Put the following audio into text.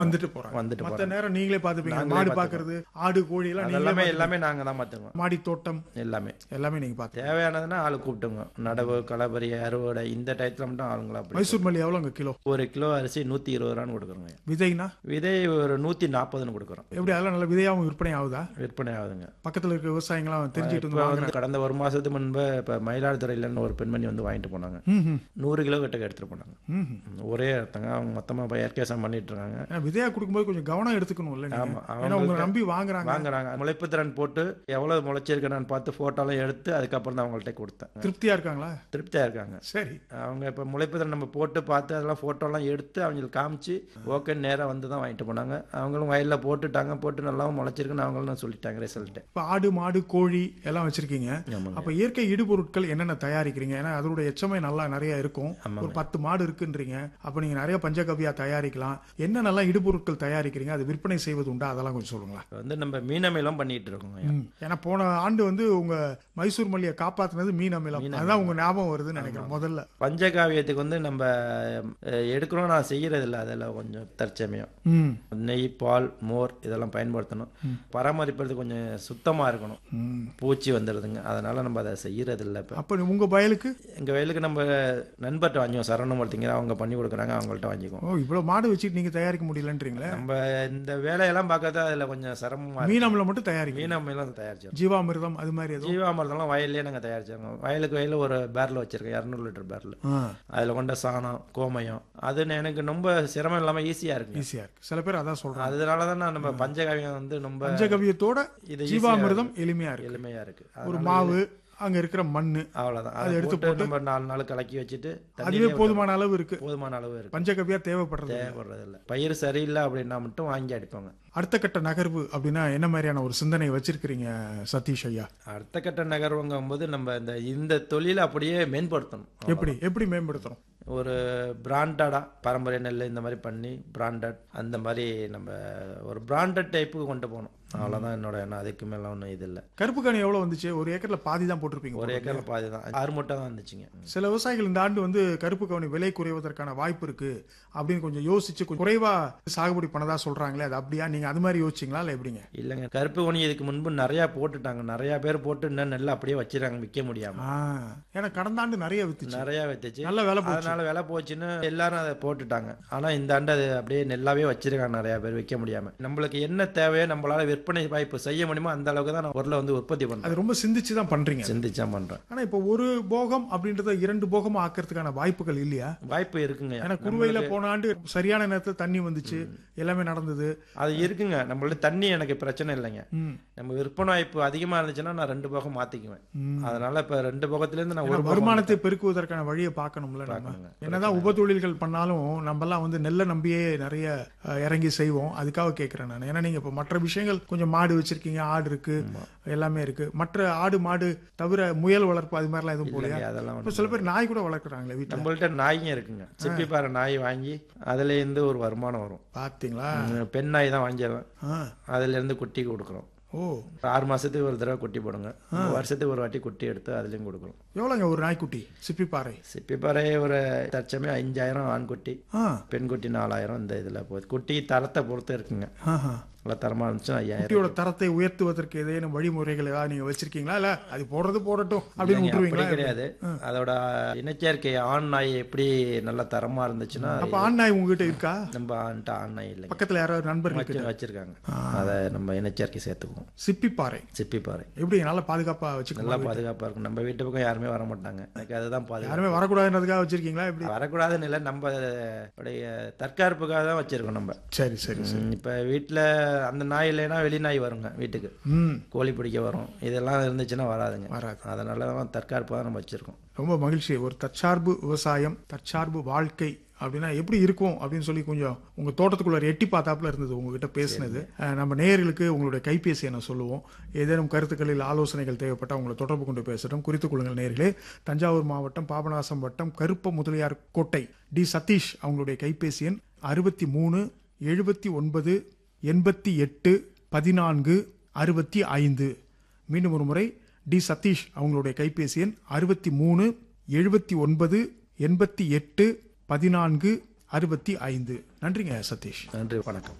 வந்துட்டு போறாங்க வந்துட்டு மத்த போறாங்க நேரம் நீங்களே பாத்துப்பீங்க நாங்களே மாடு பாத்துக்குவோம். பாக்குறது ஆடு கோழி எல்லாம் நீங்களே அதெல்லாமே பாத்துப்பீங்க. எல்லாமே நாங்க தான் பார்த்துக்குவோம் மாடி தோட்டம் எல்லாமே எல்லாமே நீங்க பாத்து தேவையானதுன்னா ஆளு கூப்பிட்டுங்க நடவு களபரி அறுவடை இந்த டயத்துல மட்டும் ஆளுங்களா அப்படி மைசூர் மல்லி எவ்வளவுங்க கிலோ ஒரு கிலோ அரிசி நூத்தி இருபது ரூபான்னு கொடுக்குறோங்க விதைனா விதை ஒரு நூத்தி நாற்பதுன்னு கொடுக்குறோம் எப்படி அதெல்லாம் நல்ல விதையாவும் விற்பனை ஆகுதா விற்பனை ஆகுதுங்க பக்கத்துல இருக்க விவசாயிங்களாம் தெரிஞ்சுட்டு இப்போ வந்து வந்து வாங்குறாங்க கடந்த ஒரு மாசத்துக்கு முன்பு இப்போ மயிலாடுதுறையிலன்னு ஒரு பெண்மணி வந்து வாங்கிட்டு போனாங்க ம், ம், நூறு கிலோ கிட்ட எடுத்துட்டு போனாங்க ம், ம். ஒரே இடத்தங்க அவங்க மொத்தமா இப்போ இயற்கையாசம் பண்ணிட்டு இருக்காங்க ஏன்னா விதையா கொடுக்கும்போது கொஞ்சம் கவனம் எடுத்துக்கணும்ல நீங்க ஆமா, ஏன்னா உங்களை அவங்களுக்கு- நம்பி வாங்குறாங்க வாங்குறாங்க முளைப்பு திறன் போட்டு எவ்வளவு முளைச்சிருக்கேன்னு பார்த்து போட்டோலாம் எடுத்து அதுக்கப்புறம் தான் அவங்கள்ட்ட கொடுத்தேன் திருப்தியா இருக்காங்களா திருப்தியா இருக்காங்க சரி அவங்க இப்போ முளைப்பு திறன் நம்ம போட்டு பார்த்து அதெல்லாம் ஃபோட்டோலாம் எடுத்து அவங்களுக்கு காமிச்சு ஓகேன்னு நேராக வந்து தான் வாங்கிட்டு போனாங்க அவங்களும் வயலில் போட்டுட்டாங்க போட்டு நல்லா முளைச்சிருக்குன்னு அவங்களும் சொல்லிட்டாங்க ரிசல்ட்டு இப்ப ஆடு மாடு கோழி எல்லாம் வச்சிருக்கீங்க ஆமாங்க அப்ப இயற்கை இடுபொருட்கள் என்னென்ன தயாரிக்கிறீங்க ஏன்னா அதோட எச்சமே நல்லா நிறைய இருக்கும் ஆமாங்க. ஒரு பத்து மாடு இருக்குன்றீங்க அப்ப நீங்க நிறைய பஞ்சகவ்யா தயாரிக்கலாம் என்னென்னலாம் இடுபொருட்கள் தயாரிக்கிறீங்க அது விற்பனை செய்வது உண்டா அதெல்லாம் கொஞ்சம் சொல்லுங்களேன் இப்போ வந்து நம்ம மீன் அமிலம் பண்ணிட்டு இருக்கோங்க ம். ஏன்னா போன ஆண்டு வந்து உங்க மைசூர் மல்லியை காப்பாத்துனது மீன் அமிலம் அதுதான் உங்க ஞாபகம் வருதுன்னு நினைக்கிறேன் முதல்ல பஞ்சகாவியத்துக்கு வந்து நம்ம அஹ், எடுக்கிறோம் நான் செய்யறது இல்லை அதில் கொஞ்சம் தற்சமயம் ம் நெய் பால் மோர் இதெல்லாம் பயன்படுத்தணும் பராமரிப்பது கொஞ்சம் சுத்தமாக இருக்கணும் ம். பூச்சி வந்துடுதுங்க அதனால நம்ம அதை செய்யறது இல்லை இப்போ அப்ப உங்க வயலுக்கு எங்கள் வயலுக்கு நம்ம நண்பர்கிட்ட வாங்கிவோம் சரவணமூர்த்திங்கிற அவங்க பண்ணி கொடுக்குறாங்க அவங்கள்ட்ட வாங்கிக்குவோம் ஓ இவ்வளவு மாடு வச்சுட்டு நீங்க தயாரிக்க முடியலன்றீங்களே நம்ம இந்த வேலையெல்லாம் பார்க்கறது அதில் கொஞ்சம் சிரமமாக மீன் அமிலம் மட்டும் தயாரிக்க மீன் அம்மையெல்லாம் தயாரிச்சோம் ஜீவாமிர்தம் அது மாதிரி எதுவும் ஜீவாமிரதம்லாம் வயல்லே நாங்கள் தயாரிச்சோங்க வயலுக்கு வயலில் ஒரு பேரல் வச்சிருக்கோம் இரநூறு லிட்டர் பேரல் ஆ அதில் கொண்ட சாணம் கோமயம் அது எனக்கு ரொம்ப சிரமம் இல்லாமல் ஈஸியாக இருக்குங்க ஈஸியா இருக்கு சில பேர் அதான் சொல்றாங்க அதனால தான் நான் நம்ம பஞ்சகாவியம் வந்து ரொம்ப பஞ்சகவியத்தோட இது ஜீவாமிர்தம் எளிமையா இருக்கு எளிமையாக இருக்கு ஒரு மாவு அங்க இருக்கிற மண்ணு அவ்வளோதான் அதை எடுத்து போட்டு நம்ம நாலு நாள் கலக்கி வச்சுட்டு அதுவே தண்ணியிலே போதுமான அளவு இருக்கு போதுமான அளவு இருக்கு பஞ்சகவியா தேவைப்படுறது தேவைப்படுறது இல்லை பயிர் சரியில்லை அப்படின்னா மட்டும் வாங்கி அடிப்பாங்க அடுத்த கட்ட நகர்வு அப்படின்னா என்ன மாதிரியான ஒரு சிந்தனை வச்சிருக்கிறீங்க சதீஷ் ஐயா அடுத்த கட்ட நகர்வுங்கும் போது நம்ம இந்த இந்த தொழிலை அப்படியே மேம்படுத்தணும் எப்படி எப்படி மேம்படுத்துறோம் ஒரு பிராண்டடாக பாரம்பரிய நெல் இந்த மாதிரி பண்ணி பிராண்டட் அந்த மாதிரி நம்ம ஒரு பிராண்டட் டைப்புக்கு கொண்டு போகணும் அவ்வளோதான் என்னோட எண்ணம் அதுக்கு மேலே ஒன்றும் இது இல்லை கருப்பு கனி எவ்வளவு வந்துச்சு ஒரு ஏக்கர்ல பாதி தான் போட்டிருப்பீங்க ஒரு ஏக்கரில் பாதி தான் ஆறு மூட்டை தான் இருந்துச்சுங்க சில விவசாயிகள் இந்த ஆண்டு வந்து கருப்பு கவனி விலை குறைவதற்கான வாய்ப்பு இருக்கு அப்படின்னு கொஞ்சம் யோசிச்சு கொஞ்சம் குறைவா சாகுபடி பண்ணதா சொல்றாங்களே அது அப்படியா நீங்க அது மாதிரி யோசிச்சீங்களா இல்ல எப்படிங்க இல்லைங்க கருப்பு கொனி இதுக்கு முன்பு நிறையா போட்டுட்டாங்க நிறையா பேர் போட்டு இன்னும் நெல் அப்படியே வச்சிருக்காங்க விற்க முடியாமல் ஆ, ஏன்னா கடந்த ஆண்டு நிறைய வித்துச்சு நிறையா வித்துச்சு நல்ல வேலை போச்சு அதனால விலை போச்சுன்னு எல்லாரும் அதை போட்டுட்டாங்க ஆனா இந்த ஆண்டு அது அப்படியே நெல்லாவே வச்சிருக்காங்க நிறைய பேர் விற்க முடியாம நம்மளுக்கு என்ன தேவையோ நம்மளால விற்பனை வாய்ப்பு செய்ய முடியுமோ அந்த அளவுக்கு தான் நான் பொருளை வந்து உற்பத்தி பண்றேன் அது ரொம்ப சிந்திச்சு தான் பண்றீங்க சிந்திச்சா பண்றேன் ஆனா இப்போ ஒரு போகம் அப்படின்றத இரண்டு போகமா ஆக்கிறதுக்கான வாய்ப்புகள் இல்லையா வாய்ப்பு இருக்குங்க ஏன்னா குறுவையில போன ஆண்டு சரியான நேரத்துல தண்ணி வந்துச்சு எல்லாமே நடந்தது அது இருக்குங்க நம்மள தண்ணி எனக்கு பிரச்சனை இல்லைங்க ம். நம்ம விற்பனை வாய்ப்பு அதிகமா இருந்துச்சுன்னா நான் ரெண்டு போகம் மாத்திக்குவேன் அதனால இப்ப ரெண்டு போகத்துல இருந்து நான் ஏன்னா ஒரு போகம் வருமானத்தை பெருக்குவதற்கான வழியை பார்க்கணும்ல நம்ம பார்க்கணுங்க. என்னதான் உபத்தொழில்கள் பண்ணாலும் நம்மலாம் வந்து நெல்லை நம்பியே நிறைய அஹ், இறங்கி செய்வோம் அதுக்காக கேட்கிறேன் நான் ஏன்னா நீங்க இப்போ மற்ற விஷயங்கள் கொஞ்சம் மாடு வச்சிருக்கீங்க ஆடு இருக்கு எல்லாமே இருக்கு மற்ற ஆடு மாடு தவிர முயல் வளர்ப்பு அது மாதிரிலாம் எதுவும் போலையா இல்லைங்க, அதெல்லாம் இப்போ ஒண்ணும் சில பேர் நாய் கூட வளர்க்குறாங்களே வீட்டில் நம்மள்ட்ட நாய்ங்க இருக்குங்க சிப்பிப்பாறை நாய் வாங்கி அதுல இருந்து ஒரு வருமானம் வரும் பார்த்தீங்களா உம், பெண் நாய் தான் வாங்கிடுவேன் ஆ அதுல இருந்து குட்டி கொடுக்குறோம் ஓ ஆறு மாசத்துக்கு ஒரு தடவை குட்டி போடுங்க வருஷத்துக்கு ஒரு வாட்டி குட்டி எடுத்து அதுலயும் கொடுக்குறோம் எவ்வளோங்க ஒரு நாய்க்குட்டி சிப்பிப்பாறை சிப்பிப்பாறை ஒரு தற்சமயம் அஞ்சாயிரம் ஆண் குட்டி ஆ பெண் குட்டி நாலாயிரம் இந்த இதுல போகுது குட்டி தரத்தை பொறுத்து இருக்குங்க ஆஹா நல்லா தரமா இருந்துச்சுன்னா ஐயாயிரம் குட்டியோட தரத்தை உயர்த்துவதற்கு ஏதேனும் வழிமுறைகள் ஏதாவது நீங்க வச்சிருக்கீங்களா இல்ல அது போடுறது போடட்டும் அப்படின்னு இல்லைங்க, அப்படி விட்டுருவீங்களா கிடையாது அதோட இனச்சேர்க்கை ஆண் நாய் எப்படி நல்ல தரமா இருந்துச்சுன்னா அப்ப ஆண் நாய் உங்ககிட்ட இருக்கா நம்ம ஆண்ட ஆண் நாய் இல்லைங்க பக்கத்துல யாராவது நண்பர்கள் வச்சு வச்சிருக்காங்க அதை நம்ம இனச்சேர்க்கை சேர்த்துக்குவோம் சிப்பிப்பாறை சிப்பிப்பாறை எப்படி நல்லா பாதுகாப்பா வச்சுக்கணும் நல்லா பாதுகாப்பா இருக்கும் நம்ம வீட்டு பக்கம் யாருமே வர மாட்டாங்க எனக்கு அதுதான் பாதுகாப்பு யாருமே வரக்கூடாதுன்றதுக்காக வச்சிருக்கீங்களா எப்படி வரக்கூடாதுன்னு இல்லை நம்ம உடைய தற்காப்புக்காக தான் வச்சிருக்கோம் நம்ம சரி சரி சரி ம், இப்ப வீட்டுல அந்த நாய் இல்லைன்னா வெளி நாய் வருங்க வீட்டுக்கு ம் கோழி பிடிக்க வரும் இதெல்லாம் இருந்துச்சுன்னா வராதுங்க வராது. அதனால தான் தற்காப்பு தான் நம்ம வச்சிருக்கோம் ரொம்ப மகிழ்ச்சி ஒரு தற்சார்பு விவசாயம் தற்சார்பு வாழ்க்கை அப்படின்னா எப்படி இருக்கும் அப்படின்னு சொல்லி கொஞ்சம் உங்க தோட்டத்துக்குள்ள எட்டி பார்த்தாப்புல இருந்தது உங்ககிட்ட பேசினது அஹ், நம்ம நேயர்களுக்கு உங்களுடைய கைபேசி என்ன சொல்லுவோம் ஏதேனும் கருத்துக்களில் ஆலோசனைகள் தேவைப்பட்டால் உங்களை தொடர்பு கொண்டு பேசட்டும் குறித்துக் கொள்ளுங்கள் நேயர்களே தஞ்சாவூர் மாவட்டம் பாபநாசம் வட்டம் கருப்ப முதலியார் கோட்டை டி சதீஷ் அவங்களுடைய கைபேசி எண் அறுபத்தி மூணு எழுபத்தி ஒன்பது எண்பத்தி எட்டு பதினான்கு அறுபத்தி ஐந்து மீண்டும் ஒரு முறை டி சதீஷ் அவங்களுடைய கைபேசி எண் அறுபத்தி மூணு எழுபத்தி ஒன்பது எண்பத்தி எட்டு பதினான்கு அறுபத்தி ஐந்து நன்றிங்க சதீஷ் நன்றி வணக்கம்